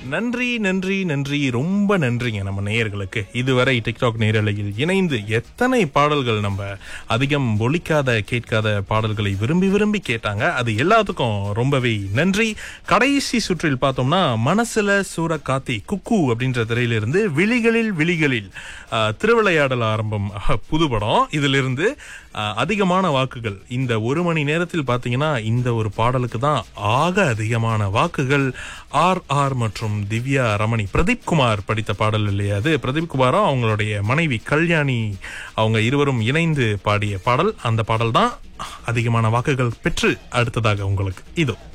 நன்றி நன்றி நன்றி ரொம்ப நன்றிங்க நம்ம நேயர்களுக்கு இதுவரை டிக்டாக் நேரலையில் இணைந்து எத்தனை பாடல்கள் நம்ம அதிகம் ஒலிக்காத கேட்காத பாடல்களை விரும்பி விரும்பி கேட்டாங்க அது எல்லாத்துக்கும் ரொம்பவே நன்றி கடைசி சுற்றில் பார்த்தோம்னா மனசுல சூற காத்தி குக்கு அப்படின்ற திரையிலிருந்து விழிகளில் விழிகளில் ஆஹ், திருவிளையாடல் ஆரம்பம் ஆஹ், புது படம் இதிலிருந்து ஆஹ், அதிகமான வாக்குகள் இந்த ஒரு மணி நேரத்தில் பார்த்தீங்கன்னா இந்த ஒரு பாடலுக்கு தான் ஆக அதிகமான வாக்குகள் ஆர் ஆர் மற்றும் திவ்யா ரமணி பிரதீப் குமார் படித்த பாடல் இல்லையா அது பிரதீப் குமாரும் அவங்களுடைய மனைவி கல்யாணி அவங்க இருவரும் இணைந்து பாடிய பாடல் அந்த பாடல் தான் அதிகமான வாக்குகள் பெற்று அடுத்ததாக உங்களுக்கு இதோ